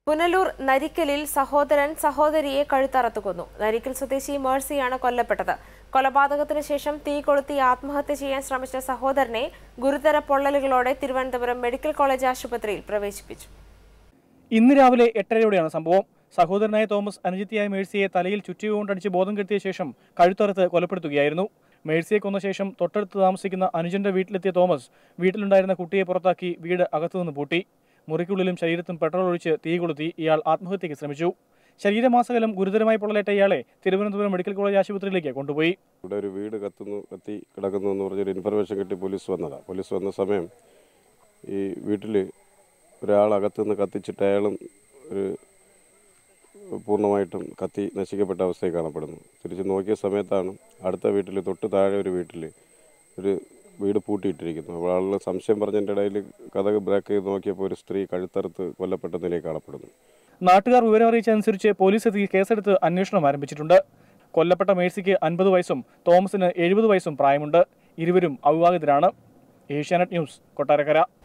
പുനലൂർ നരിക്കലിൽ സഹോദരൻ സഹോദരിയെ കഴുത്തറത്തു കൊന്നു നരിക്കൽ സ്വദേശി മേഴ്സിയാണ് കൊല്ലപ്പെട്ടത് കൊലപാതകത്തിന് ശേഷം തീ കൊളുത്തി ആത്മഹത്യ ചെയ്യാൻ ശ്രമിച്ച സഹോദരനെ ഗുരുതര പൊള്ളലുകളോടെ തിരുവനന്തപുരം മെഡിക്കൽ കോളേജ് ആശുപത്രിയിൽ പ്രവേശിപ്പിച്ചു ഇന്ന് രാവിലെ എട്ടരയോടെയാണ് സംഭവം സഹോദരനായ തോമസ് അനുജിത്തിയായ മേഴ്സിയെ തലയിൽ ചുറ്റിക കൊണ്ടടിച്ച് ബോധം കെടുത്തിയ ശേഷം കഴുത്തറുത്ത് കൊലപ്പെടുത്തുകയായിരുന്നു മേഴ്സിയെ കൊന്ന ശേഷം തൊട്ടടുത്ത് താമസിക്കുന്ന അനുജന്റെ വീട്ടിലെത്തിയ തോമസ് വീട്ടിലുണ്ടായിരുന്ന കുട്ടിയെ പുറത്താക്കി വീട് അകത്തുനിന്ന് പൂട്ടി മുറിക്കുള്ളിലും ശരീരത്തും പെട്രോൾ ഒഴിച്ച് തീ കൊളുത്തി ഇയാൾ ആത്മഹത്യയ്ക്ക് ശ്രമിച്ചു ശരീരമാസകലം ഗുരുതരമായി പൊള്ളലേറ്റ ഇയാളെ തിരുവനന്തപുരം മെഡിക്കൽ കോളേജ് ആശുപത്രിയിലേക്ക് കൊണ്ടുപോയി ഇവിടെ ഒരു വീട് കത്തുന്നു കത്തി കിടക്കുന്നു എന്ന് പറഞ്ഞൊരു ഇൻഫർമേഷൻ കിട്ടി പോലീസ് വന്നതാണ് പോലീസ് വന്ന സമയം ഈ വീട്ടിൽ ഒരാൾ അകത്തുനിന്ന് കത്തിച്ചിട്ട് അയാളും ഒരു പൂർണ്ണമായിട്ടും കത്തി നശിക്കപ്പെട്ട അവസ്ഥയിൽ കാണപ്പെടുന്നു തിരിച്ച് നോക്കിയ സമയത്താണ് അടുത്ത വീട്ടിൽ തൊട്ട് താഴെ ഒരു വീട്ടിൽ ഒരു വീട് പൂട്ടിയിട്ടിരിക്കുന്നു അപ്പോൾ ആളുകൾ സംശയം പറഞ്ഞതിൻ്റെ ഇടയിൽ കഥക് ബ്രേക്ക് ചെയ്ത് നോക്കിയപ്പോൾ ഒരു സ്ത്രീ കഴുത്തറുത്ത് കൊല്ലപ്പെട്ട നിലയിൽ കാണപ്പെടുന്നു നാട്ടുകാർ വിവരം അറിയിച്ചതനുസരിച്ച് പോലീസ് എത്തി കേസെടുത്ത് അന്വേഷണം ആരംഭിച്ചിട്ടുണ്ട് കൊല്ലപ്പെട്ട മേഴ്സിക്ക് അൻപത് വയസ്സും തോമസിന് എഴുപത് വയസ്സും പ്രായമുണ്ട് ഇരുവരും അവിവാഹിതരാണ് ഏഷ്യാനെറ്റ് ന്യൂസ് കൊട്ടാരക്കര